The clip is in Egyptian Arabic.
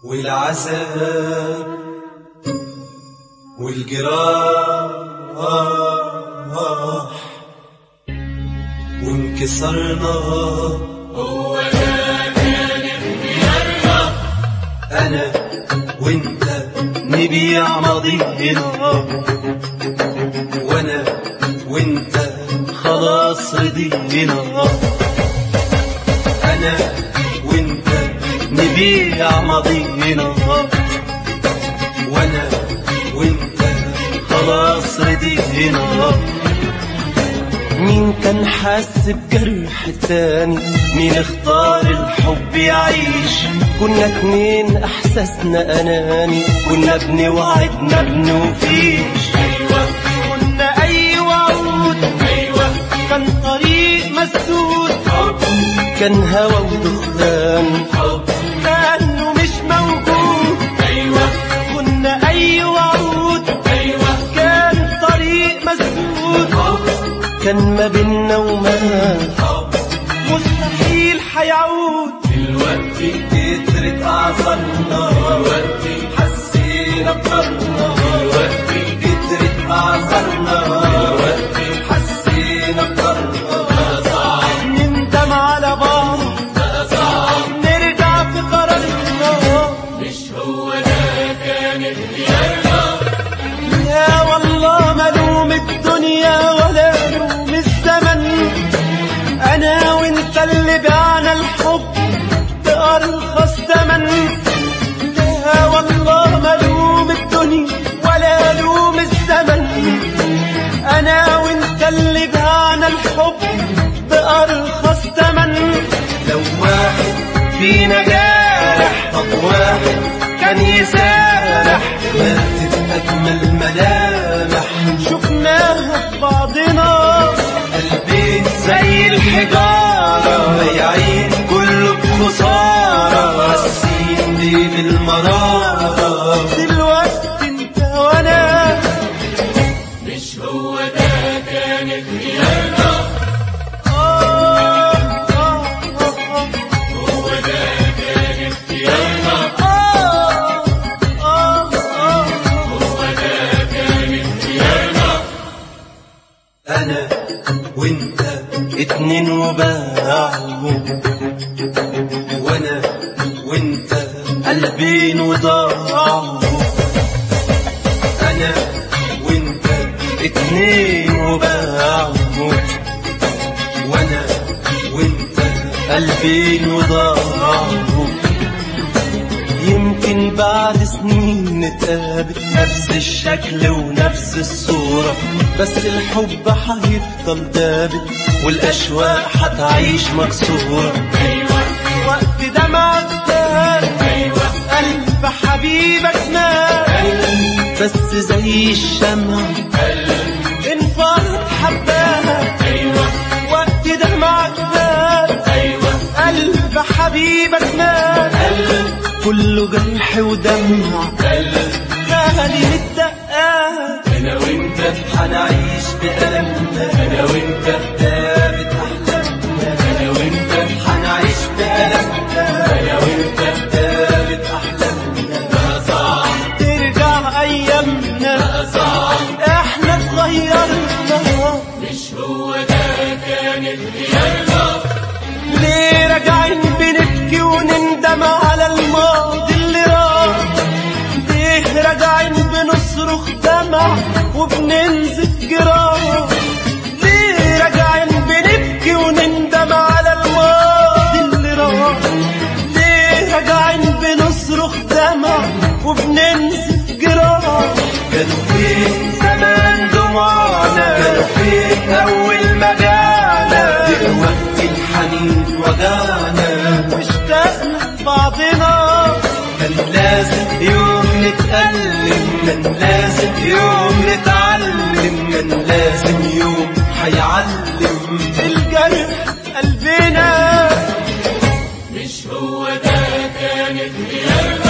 والعذاب والجراح وانكسرنا هو ده كان اختيارنا انا وانت نبيع ماضينا وانا وانت خلاص رضينا انا وانت نبيع ماضينا وانا وانت خلاص رضينا مين كان حاسس بجرح تاني مين اختار الحب يعيش كنا اتنين احساسنا اناني كنا بنوعدنا بنوفيش ايوه كنا اي وعود ايوه كان طريق مسدود حب كان هوا ودخان حب كانه مش موجود ايوه كنا اي وعود ايوه كان طريق مسدود حب كان ما بينا وما حب مستحيل حيعود دلوقتي كترت أعصارنا دلوقتي حسينا بطرنا دلوقتي كترت أعصارنا دلوقتي حسينا بطرنا بقى صعب نندم على بعض بقى صعب نرجع في قرارنا مش هو ده كان اختيارنا يا والله ملوم الدنيا ولا لوم الزمن أنا وأنت اللي بعنا الحب بأرخص ثمن لا والله ملوم الدنيا ولا لوم الزمن أنا وأنت اللي بعنا الحب بأرخص ثمن لو واحد فينا جارح طب واحد كان يسارح ماتت أجمل ملامح شفناها في بعضنا قلبين زي الحجارة بايعين كله بخسارة حاسين ليه بالمرارة دلوقتي انت وانا مش هو ده كان اختيارنا آه آه آه هو ده كان اختيارنا آه آه آه هو ده كان اختيارنا انا وانت اتنين وباعوا وانا وانت قلبين وضاعوا انا وانت اتنين وباعوا وانا وانت قلبين وضاعوا يمكن بعد سنين نتقابل نفس الشكل ونفس الصورة بس الحب هيفضل دابت والأشواق هتعيش مكسورة ايوه وقت دمعك دار ايوه قلب حبيبك مات بس زي الشمع انفرد حباها ايوه وقت دمعك دار ايوه قلب حبيبك مات كله جرح ودمع غالي الدقات انا وانت هنعيش بألمنا انا وانت دابت أحلامنا انا وانت هنعيش بألمنا انا وانت دابت أحلامنا بقى صعب ترجع أيامنا بقى صعب احنا اتغيرنا مش هو ده كان اختيارنا ليه راجعين بنبكي ونندم على الماضي اللي راح ليه راجعين بنصرخ دمع وبننزف جراح ليه راجعين بنبكي ونندم على الماضي اللي راح ليه راجعين بنصرخ دمع وبننزف جراح كانوا فين زمان دموعنا كانوا فين أول ما جانا دلوقتي الحنين وجعنا مشتاقنا لبعضنا كان لازم يوم نتألم كان لازم يوم نتعلم كان لازم يوم هيعلم الجرح قلبنا مش هو ده كان اختيارنا